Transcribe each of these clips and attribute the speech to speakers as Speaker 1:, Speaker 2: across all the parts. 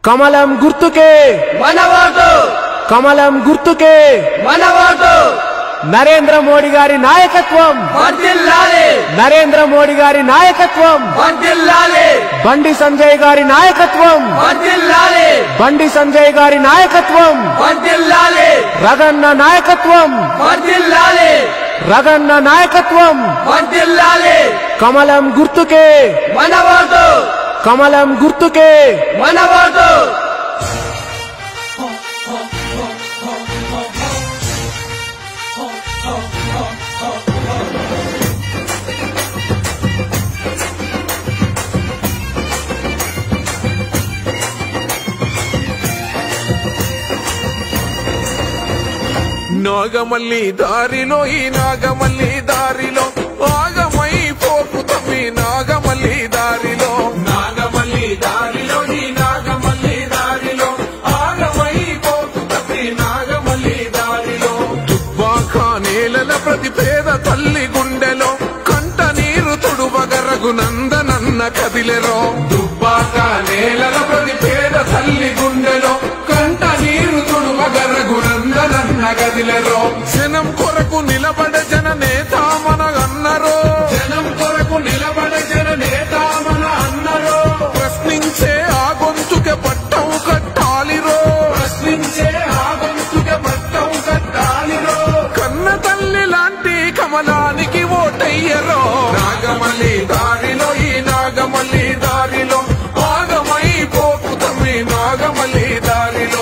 Speaker 1: కమలం గుర్తుకే
Speaker 2: మన ఓటు
Speaker 1: కమలం గుర్తుకే
Speaker 2: మన ఓటు
Speaker 1: నరేంద్ర మోడీ గారి నాయకత్వం
Speaker 2: వర్దిల్లాలి
Speaker 1: నరేంద్ర మోడీ గారి నాయకత్వం
Speaker 2: వర్దిల్లాలి
Speaker 1: బండి సంజయ్ గారి నాయకత్వం
Speaker 2: వర్దిల్లాలి
Speaker 1: బండి సంజయ్ గారి నాయకత్వం
Speaker 2: వర్దిల్లాలి
Speaker 1: రగన్న నాయకత్వం
Speaker 2: వర్దిల్లాలి
Speaker 1: రగన్న నాయకత్వం
Speaker 2: వర్దిల్లాలి
Speaker 1: కమలం గుర్తుకే
Speaker 2: మన ఓటు
Speaker 1: కమలం గుర్తుకే
Speaker 2: మన ఓటు
Speaker 3: నాగమల్లి దారిలో ఈ నాగమల్లి దారిలో ఆగమై పోకు తమ్మి నాగమల్లి దారిలో నాగమల్లి దారిలో ఈ నాగమల్లి దారిలో ఆగమై పోకు తమ్మి నాగమల్లి దారిలో దుబ్బాక నేలల ప్రతి పేద తల్లి గుండెలో కంట నీరు తుడువగరగు నందనన్న కదిలెరో దుబ్బాక నేలల ప్రతి పేద తల్లి గుండెలో కంట నీరు తుడువగరగు నందనన్న గదిలెరో జనం కొరకు నిలబడ జన నేత మన అన్నరో జనం కొరకు నిలబడ జన నేత మన అన్నరో ప్రశ్నించే ఆ గొంతుకే పట్టం కట్టాలిరో ప్రశ్నించే ఆ గొంతుకే పట్టం కట్టాలిరో కన్న తల్లి లాంటి కమలానికి ఓటయ్యరో నాగమల్లి దారిలో ఈ నాగమల్లి దారిలో ఆగమై పోకు తమ్మి నాగమల్లి దారిలో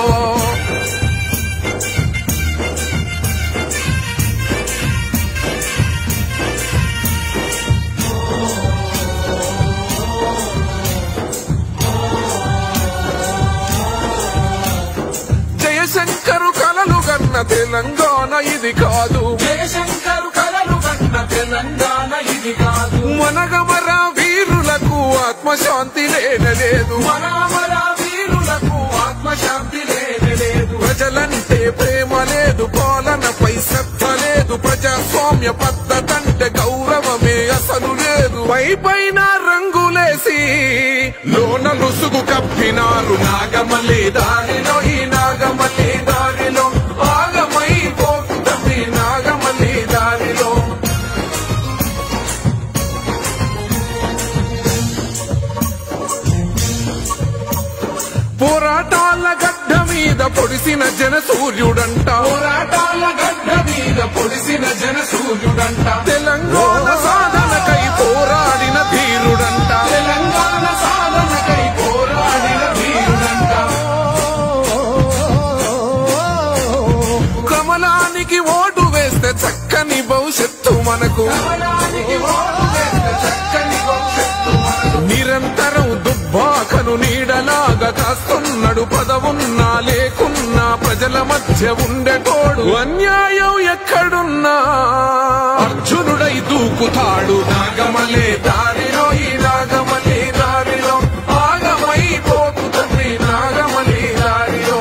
Speaker 3: జయశంకరు కలలు కన్న తెలంగాణ ఇది కాదు జయశంకరు కలలు కన్న తెలంగాణ ఇది కాదు మనగమర వీరులకు ఆత్మశాంతి లేనలేదు మనగమర వీరులకు ఆత్మశాంతి లేనలేదు ప్రజలంటే ప్రేమ లేదు పాలనపై శ్రద్ధ లేదు ప్రజాస్వామ్య పద్ధతంటే గౌరవమే అసలు లేదు పై పైన రంగులేసి లోన లుసుగు కప్పినారు నాగమల్లి దారిలో ఈ నాగమల్లి దారిలో ఆగమై పోతుంది నాగమల్లి దారిలో పోరాటాల గడ్డ మీద పొడిసిన జన సూర్యుడంట పోరాటాల గడ్డ మీద పొడిసిన జన సూర్యుడంట తెలంగాణ సాధనకై పోరాడిన ధీరుడంట తెలంగాణ సాధనకై పోరాడిన ధీరుడంట కమలానికి ఓటు వేస్తే చక్కని భవిష్యత్తు మనకు నిరంతరం దుబ్బాకను నీడలాగా కాస్తున్నాడు పదవున్నా లేకున్నా ప్రజల మధ్య ఉండేటోడు అన్యాయం ఎక్కడున్నా అర్జునుడై దూకుతాడు నాగమలే దారిలో ఈ నాగమలే దారిలో ఆగమై పోతుంది నాగమలే దారిలో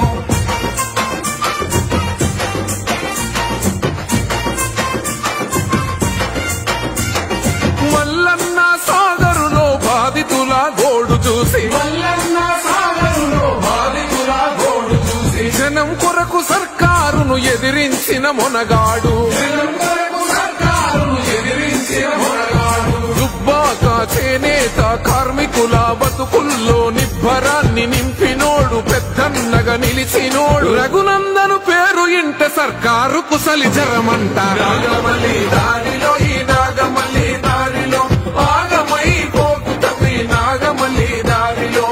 Speaker 3: మల్లన్న సాగరులో బాధితుల గోడు చూసి మల్లన్న సాగరులో బాధితుల గోడు చూసి జనం కొరకు సర్కారును ఎదిరించిన మొనగాడు జనం కొరకు సర్కారును ఎదిరించిన మొనగాడు దుబ్బాక చేనేత కార్మికుల బతుకుల్లో నిబ్బరాన్ని నింపినోడు పెద్దన్నగా నిలిచినోడు రఘునందను పేరు ఇంట సర్కారు కుసలి జరమంట నాగమల్లి దారిలో ఈ నాగమల్లి దారిలో ఆగమై పోతుంది నాగమల్లి దారిలో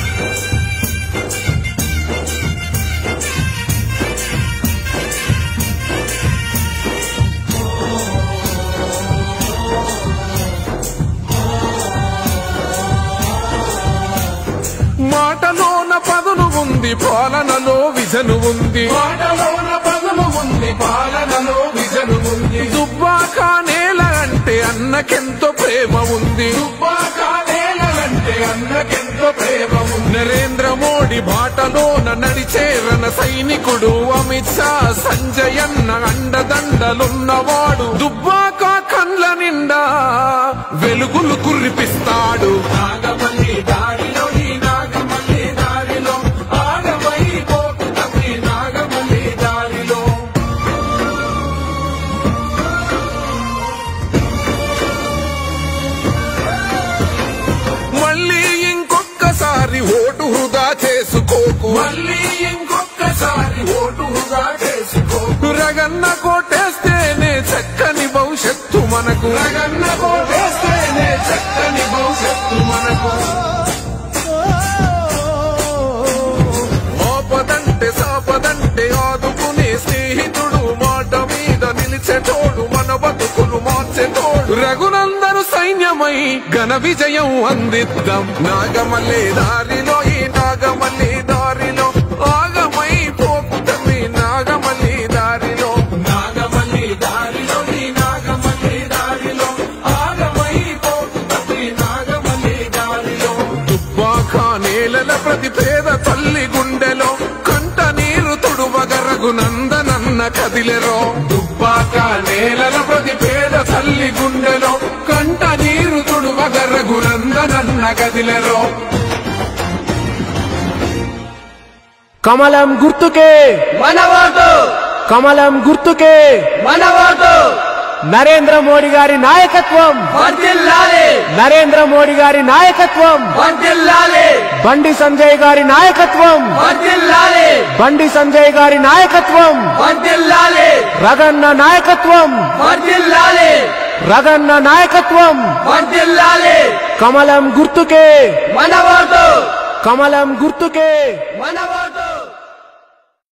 Speaker 3: మాటలోన పదును ఉంది పాలనలో విజను ఉంది మాటలోన పదును ఉంది పాలనలో విజను ఉంది దుబ్బాక నేల అంటే అన్నకెంతో ప్రేమ ఉంది దుబ్బాక నేల అంటే అన్నకెంతో ప్రేమ ఉంది నరేంద్ర మోడీ బాటలోన నడిచేరన సైనికుడు అమిత్ షా సంజయ్ అన్న అండదండలున్నవాడు దుబ్బాక కండ్ల నిండా వెలుగులు కురిపిస్తాడు నాగమల్లి దారిలో ఈ నాగమల్లి దారిలో ఓటు వృధా చేసుకోకు మళ్ళీ ఇంకొకసారి ఓటు వృధా చేసుకోకు రగన్న కోటేస్తేనే చక్కని భవిష్యత్తు మనకు రగన్న కోటేస్తేనే చక్కని భవిష్యత్తు మనకు ఆపదంటే సాపదంటే ఆదుకునే స్నేహితుడు మాట మీద నిలిచేటోడు మన బతుకులు మార్చేటోడు రఘునందను సైన్యమై ఘన విజయం అందిద్దాం నాగమల్లే దారిలో ఈ నాగమల్లి దారిలో ఆగమై పోకుటమి నాగమల్లి దారిలో నాగమల్లి దారిలో ఈ నాగమల్లి దారిలో ఆగమై పోకుటమి నాగమల్లి దారిలో దుబ్బాక నేలల ప్రతి పేద తల్లి గుండెలో కంట నీరు తుడువగరగు నందనన్న కదిలెరో దుబ్బాక నేలల ప్రతి పేద తల్లి గుండెలో కంట నీరు తుడువగరగు నందనన్న కదిలెరో
Speaker 1: కమలం గుర్తుకే
Speaker 2: మన ఓటు
Speaker 1: కమలం గుర్తుకే
Speaker 2: మన ఓటు
Speaker 1: నరేంద్ర మోడీ గారి నాయకత్వం
Speaker 2: వర్దిల్లాలి
Speaker 1: నరేంద్ర మోడీ గారి నాయకత్వం
Speaker 2: వర్దిల్లాలి
Speaker 1: బండి సంజయ్ గారి నాయకత్వం
Speaker 2: వర్దిల్లాలి
Speaker 1: బండి సంజయ్ గారి నాయకత్వం
Speaker 2: వర్దిల్లాలి
Speaker 1: రగన్న నాయకత్వం
Speaker 2: వర్దిల్లాలి
Speaker 1: రగన్న నాయకత్వం
Speaker 2: వర్దిల్లాలి
Speaker 1: కమలం గుర్తుకే
Speaker 2: మన ఓటు
Speaker 1: కమలం గుర్తుకే
Speaker 2: మన ఓటు